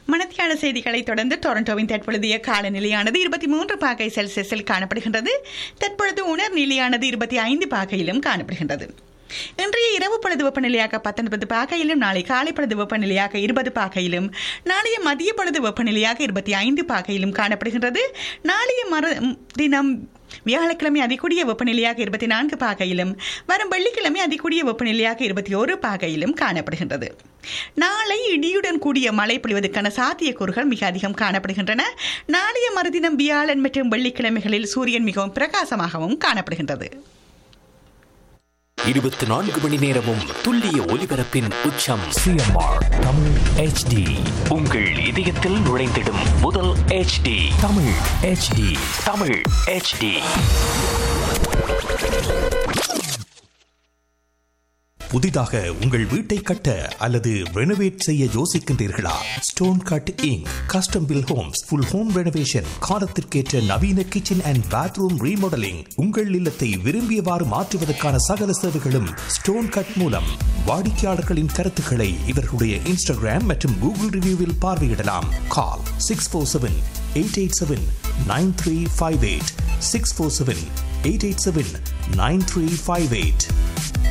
மணத்தியான செய்திகளை தொடர்ந்து டொரண்டோவின் தற்பொழுதைய காலநிலையானது இருபத்தி மூன்று பாகை செல்சியஸில் காணப்படுகின்றது தற்பொழுது உணர் நிலையானது இருபத்தி ஐந்து பாகையிலும் காணப்படுகின்றது இன்றைய இரவு பொழுது வெப்பநிலையாக பத்தொன்பது பாகையிலும் நாளை காலை பொழுது வெப்பநிலையாக இருபது பாகையிலும் நாளைய மதிய பொழுது வெப்பநிலையாக இருபத்தி ஐந்து பாகையிலும் காணப்படுகின்றது நாளைய மறு தினம் வியாழக்கிழமை அதிகூடிய வெப்பநிலையாக இருபத்தி நான்கு பாகையிலும் வரும் வெள்ளிக்கிழமை அதிகூடிய வெப்பநிலையாக இருபத்தி ஒரு பாகையிலும் காணப்படுகின்றது நாளை இடியுடன் கூடிய மழை பொழிவதற்கான சாத்தியக்கூறுகள் மிக அதிகம் காணப்படுகின்றன நாளைய மறுதினம் வியாழன் மற்றும் வெள்ளிக்கிழமைகளில் சூரியன் மிகவும் பிரகாசமாகவும் காணப்படுகின்றது இருபத்தி நான்கு மணி நேரமும் துல்லிய ஒலிபரப்பின் உச்சம் சிஎம்ஆர் தமிழ் ஹெச்டி உங்கள் இதயத்தில் நுழைந்திடும் முதல் HD Tamil HD Tamil HD புதிதாக உங்கள் வீட்டை கட்ட அல்லது ரெனோவேட் செய்ய யோசிக்கின்றீர்களா stone cut ink custom bill homes full home renovation காலத்திற்கேற்ற நவீன கிச்சன் அண்ட் பாத்ரூம் ரீமாடலிங் உங்கள் இல்லத்தை விரும்பியவாறு மாற்றுவதற்கான சகல சேவைகளும் ஸ்டோன் கட் மூலம் வாடிக்கையாளர்களின் கருத்துக்களை இவர்களுடைய இன்ஸ்டாகிராம் மற்றும் கூகுள் ரிவ்யூவில் பார்வையிடலாம் call six four seven eight eight seven nine three five eight six four seven eight eight seven nine three five eight